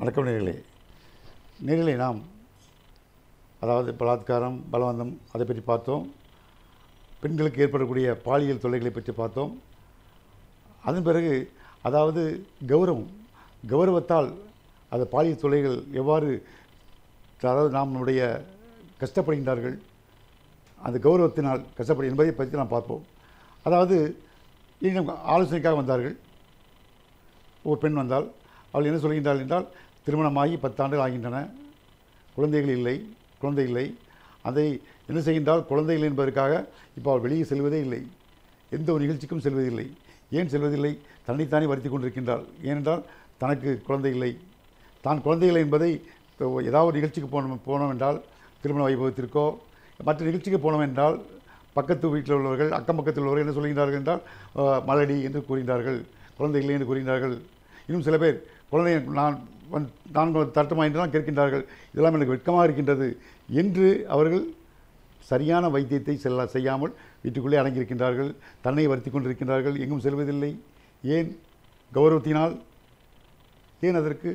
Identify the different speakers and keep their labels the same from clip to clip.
Speaker 1: வணக்கம் நேர்களே நேர்களே நாம் அதாவது பலாத்காரம் பலவந்தம் அதை பற்றி பார்த்தோம் பெண்களுக்கு ஏற்படக்கூடிய பாலியல் தொல்லைகளை பற்றி பார்த்தோம் அதன் பிறகு அதாவது கௌரவம் கௌரவத்தால் அது பாலியல் தொல்லைகள் எவ்வாறு அதாவது நாம் நம்முடைய கஷ்டப்படுகின்றார்கள் அந்த கௌரவத்தினால் கஷ்டப்படு என்பதை பற்றி நாம் பார்ப்போம் அதாவது இன்னும் ஆலோசனைக்காக வந்தார்கள் ஒரு பெண் வந்தால் அவள் என்ன சொல்கின்றாள் என்றால் திருமணமாகி பத்தாண்டுகள் ஆகின்றன குழந்தைகள் இல்லை குழந்தை இல்லை அதை என்ன செய்கின்றால் குழந்தைகள் என்பதற்காக இப்போ அவள் வெளியே செல்வதே இல்லை எந்த ஒரு நிகழ்ச்சிக்கும் செல்வதில்லை ஏன் செல்வதில்லை தன்னைத்தானே வருத்தி கொண்டிருக்கின்றாள் ஏனென்றால் தனக்கு குழந்தை இல்லை தான் குழந்தை இல்லை என்பதை இப்போ ஏதாவது ஒரு நிகழ்ச்சிக்கு போனோம் போனோம் என்றால் திருமண வைபவத்திற்கோ மற்ற நிகழ்ச்சிக்கு போனோம் என்றால் பக்கத்து வீட்டில் உள்ளவர்கள் அக்கம் பக்கத்தில் உள்ளவர்கள் என்ன சொல்கின்றார்கள் என்றால் அஹ், மலடி என்று கூறுகின்றார்கள் குழந்தை இல்லை என்று கூறுகின்றார்கள் இன்னும் சில பேர் குழந்தை நான் வந் நான் தட்டுமா என்றெல்லாம் கேட்கின்றார்கள் இதெல்லாம் எனக்கு வெட்கமாக இருக்கின்றது என்று அவர்கள் சரியான வைத்தியத்தை செல்ல செய்யாமல் வீட்டுக்குள்ளே அடங்கியிருக்கின்றார்கள் தன்னை வருத்தி கொண்டிருக்கின்றார்கள் எங்கும் செல்வதில்லை ஏன் கௌரவத்தினால் ஏன் அதற்கு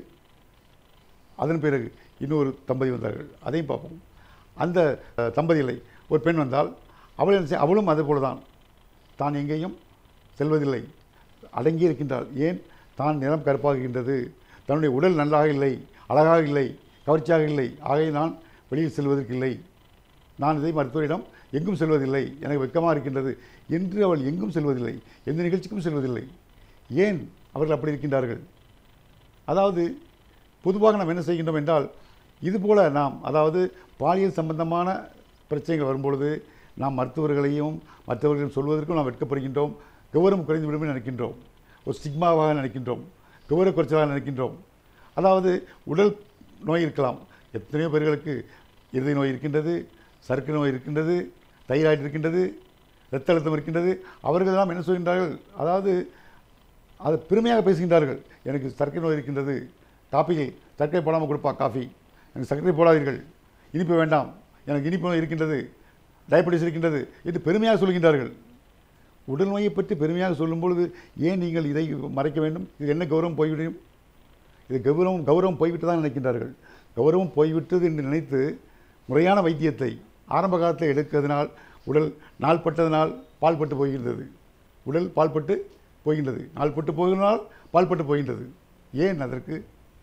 Speaker 1: அதன் பிறகு இன்னொரு தம்பதி வந்தார்கள் அதையும் பார்ப்போம் அந்த அஹ், தம்பதிகளை ஒரு பெண் வந்தால் அவள் என்ன செய்ய- அவளும் அதே போல தான் தான் எங்கேயும் செல்வதில்லை அடங்கி இருக்கின்றாள் ஏன் தான் நிறம் கருப்பாகுகின்றது தன்னுடைய உடல் நன்றாக இல்லை அழகாக இல்லை கவர்ச்சியாக இல்லை ஆகவே நான் வெளியில் செல்வதற்கு இல்லை நான் இதை மருத்துவரிடம் எங்கும் செல்வதில்லை எனக்கு வெட்கமாக இருக்கின்றது என்று அவள் எங்கும் செல்வதில்லை எந்த நிகழ்ச்சிக்கும் செல்வதில்லை ஏன் அவர்கள் அப்படி இருக்கின்றார்கள் அதாவது பொதுவாக நாம் என்ன செய்கின்றோம் என்றால் இதுபோல நாம் அதாவது பாலியல் சம்பந்தமான பிரச்சனைகள் வரும்பொழுது நாம் மருத்துவர்களையும் மற்றவர்களும் சொல்வதற்கும் நாம் வெட்கப்படுகின்றோம் கௌரவம் குறைந்து விடும் என்று நினைக்கின்றோம் ஒரு ஸ்டிக்மாவாக நினைக்கின்றோம் கௌரவ குறைச்சலாக நினைக்கின்றோம் அதாவது உடல் நோய் இருக்கலாம் எத்தனையோ பேர்களுக்கு இருதய நோய் இருக்கின்றது சர்க்கரை நோய் இருக்கின்றது தைராய்டு இருக்கின்றது இரத்த அழுத்தம் இருக்கின்றது அவர்கள் எல்லாம் என்ன சொல்கின்றார்கள் அதாவது அது பெருமையாக பேசுகின்றார்கள் எனக்கு சர்க்கரை நோய் இருக்கின்றது காப்பியில் சர்க்கரை போடாமல் கொடுப்பா காஃபி எனக்கு சர்க்கரை போடாதீர்கள் இனிப்பு வேண்டாம் எனக்கு இனிப்பு நோய் இருக்கின்றது டயபெட்டிஸ் இருக்கின்றது என்று பெருமையாக சொல்கின்றார்கள் உடல் நோயை பற்றி பெருமையாக சொல்லும் பொழுது ஏன் நீங்கள் இதை மறைக்க வேண்டும் இது என்ன கௌரவம் போய்விடும் இது கௌரவம் கௌரவம் போய்விட்டு தான் நினைக்கின்றார்கள் கௌரவம் போய்விட்டது என்று நினைத்து முறையான வைத்தியத்தை ஆரம்ப காலத்தில் எடுக்கிறதுனால் உடல் நாள்பட்டதனால் பால்பட்டு போகின்றது உடல் பால்பட்டு போகின்றது நாள்பட்டு போகிறதுனால் பால்பட்டு போகின்றது ஏன் அதற்கு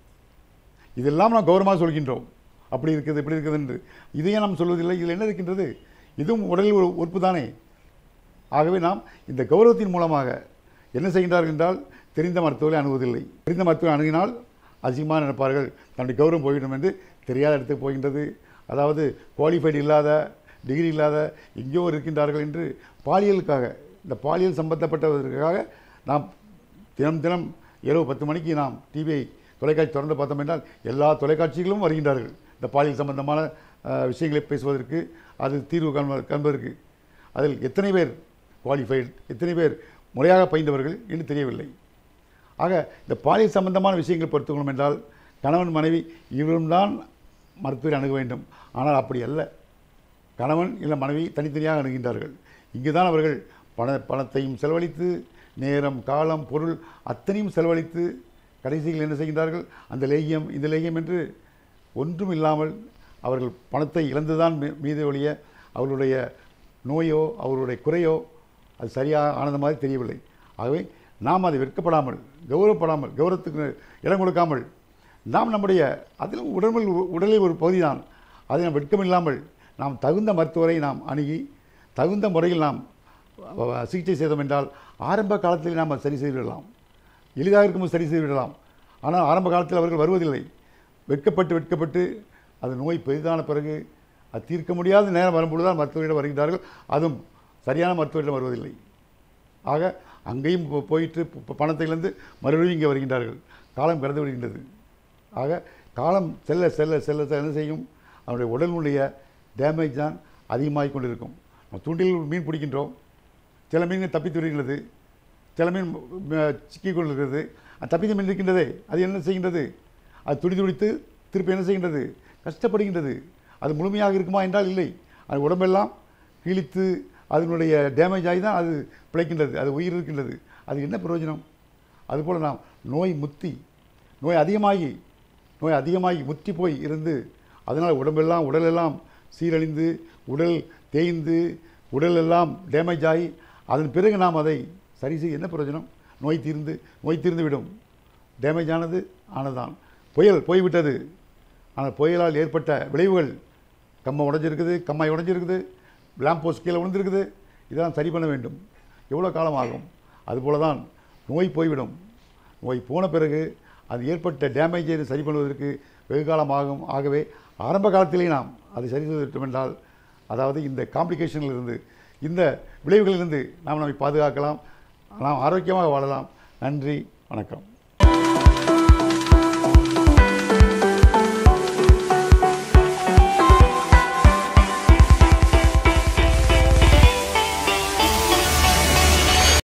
Speaker 1: இதெல்லாம் நாம் கௌரவமாக சொல்கின்றோம் அப்படி இருக்குது இப்படி இருக்குது என்று இதையே நாம் சொல்வதில்லை இதில் என்ன இருக்கின்றது இதுவும் உடலில் ஒரு உறுப்பு தானே ஆகவே நாம் இந்த கௌரவத்தின் மூலமாக என்ன செய்கின்றார்கள் என்றால் தெரிந்த மருத்துவரை அணுகுவதில்லை தெரிந்த மருத்துவரை அணுகினால் அதிகமாக நினைப்பார்கள் தன்னுடைய கௌரவம் போய்விடும் என்று தெரியாத இடத்துக்கு போகின்றது அதாவது குவாலிஃபைடு இல்லாத டிகிரி இல்லாத எங்கேயோ இருக்கின்றார்கள் என்று பாலியலுக்காக இந்த பாலியல் சம்பந்தப்பட்டதற்காக நாம் தினம் தினம் இரவு பத்து மணிக்கு நாம் டிவியை தொலைக்காட்சி திறந்து பார்த்தோம் என்றால் எல்லா தொலைக்காட்சிகளும் வருகின்றார்கள் இந்த பாலியல் சம்பந்தமான அஹ், விஷயங்களை பேசுவதற்கு அது தீர்வு காண்ப காண்பதற்கு அதில் எத்தனை பேர் குவாலிஃபைடு எத்தனை பேர் முறையாக பயின்றவர்கள் என்று தெரியவில்லை ஆக இந்த பாலியல் சம்பந்தமான விஷயங்களை பொறுத்துக்கணும் என்றால் கணவன் மனைவி இருவரும் தான் மருத்துவரை அணுக வேண்டும் ஆனால் அப்படி அல்ல கணவன் இல்லை மனைவி தனித்தனியாக அணுகின்றார்கள் இங்கு தான் அவர்கள் பண பணத்தையும் செலவழித்து நேரம் காலம் பொருள் அத்தனையும் செலவழித்து கடைசியில் என்ன செய்கின்றார்கள் அந்த லேகியம் இந்த லேகியம் என்று ஒன்றும் இல்லாமல் அவர்கள் பணத்தை இழந்துதான் மீ- மீது ஒழிய அவர்களுடைய நோயோ அவர்களுடைய குறையோ அது சரியாக ஆனது மாதிரி தெரியவில்லை ஆகவே நாம் அதை வெட்கப்படாமல் கௌரவப்படாமல் கௌரவத்துக்கு இடம் கொடுக்காமல் நாம் நம்முடைய அதிலும் உடம்பில் உடலில் ஒரு பகுதிதான் அதை நாம் வெட்கமில்லாமல் நாம் தகுந்த மருத்துவரை நாம் அணுகி தகுந்த முறையில் நாம் அஹ், சிகிச்சை செய்தோம் என்றால் ஆரம்ப காலத்தில் நாம் அதை சரி செய்து விடலாம் எளிதாக இருக்கும்போது சரி செய்து விடலாம் ஆனால் ஆரம்ப காலத்தில் அவர்கள் வருவதில்லை வெட்கப்பட்டு வெட்கப்பட்டு அது நோய் பெரிதான பிறகு அது தீர்க்க முடியாத நேரம் வரும்பொழுது தான் மருத்துவரிடம் வருகின்றார்கள் அதுவும் சரியான மருத்துவரிடம் வருவதில்லை ஆக அங்கேயும் போ- போயிட்டு ப- பணத்தை இழந்து மறுபடியும் இங்கே வருகின்றார்கள் காலம் கடந்து விடுகின்றது ஆக காலம் செல்ல செல்ல செல்ல செல்ல என்ன செய்யும் அவனுடைய உடலுடைய டேமேஜ் தான் அதிகமாகிக் கொண்டிருக்கும் நம்ம தூண்டில் மீன் பிடிக்கின்றோம் சில மீன்கள் தப்பித்து விடுகின்றது சில மீன் சிக்கிக் கொண்டிருக்கிறது அது தப்பித்த மீன் இருக்கின்றதே அது என்ன செய்கின்றது அது துடி துடித்து திருப்பி என்ன செய்கின்றது கஷ்டப்படுகின்றது அது முழுமையாக இருக்குமா என்றால் இல்லை அது உடம்பெல்லாம் கிழித்து அதனுடைய டேமேஜ் ஆகி தான் அது பிழைக்கின்றது அது உயிர் இருக்கின்றது அது என்ன பிரயோஜனம் அதுபோல் நாம் நோய் முத்தி நோய் அதிகமாகி நோய் அதிகமாகி முற்றி போய் இருந்து அதனால் உடம்பெல்லாம் உடலெல்லாம் சீரழிந்து உடல் தேய்ந்து உடல் எல்லாம் டேமேஜ் ஆகி அதன் பிறகு நாம் அதை சரி செய்ய என்ன பிரயோஜனம் நோய் தீர்ந்து நோய் தீர்ந்து விடும் டேமேஜ் ஆனது ஆனதுதான் புயல் போய்விட்டது ஆனால் புயலால் ஏற்பட்ட விளைவுகள் கம்பம் உடைஞ்சிருக்குது கம்மாய் உடைஞ்சிருக்குது லேம்ப் போஸ்ட் கீழே விழுந்திருக்குது இதெல்லாம் சரி பண்ண வேண்டும் எவ்வளோ காலம் ஆகும் அதுபோல தான் நோய் போய்விடும் நோய் போன பிறகு அது ஏற்பட்ட டேமேஜை சரி பண்ணுவதற்கு வெகு காலம் ஆகும் ஆகவே ஆரம்ப காலத்திலே நாம் அதை சரி செய்து விட்டோம் என்றால் அதாவது இந்த காம்ப்ளிகேஷனில் இருந்து இந்த விளைவுகளிலிருந்து நாம் நம்மை பாதுகாக்கலாம் நாம் ஆரோக்கியமாக வாழலாம் நன்றி வணக்கம்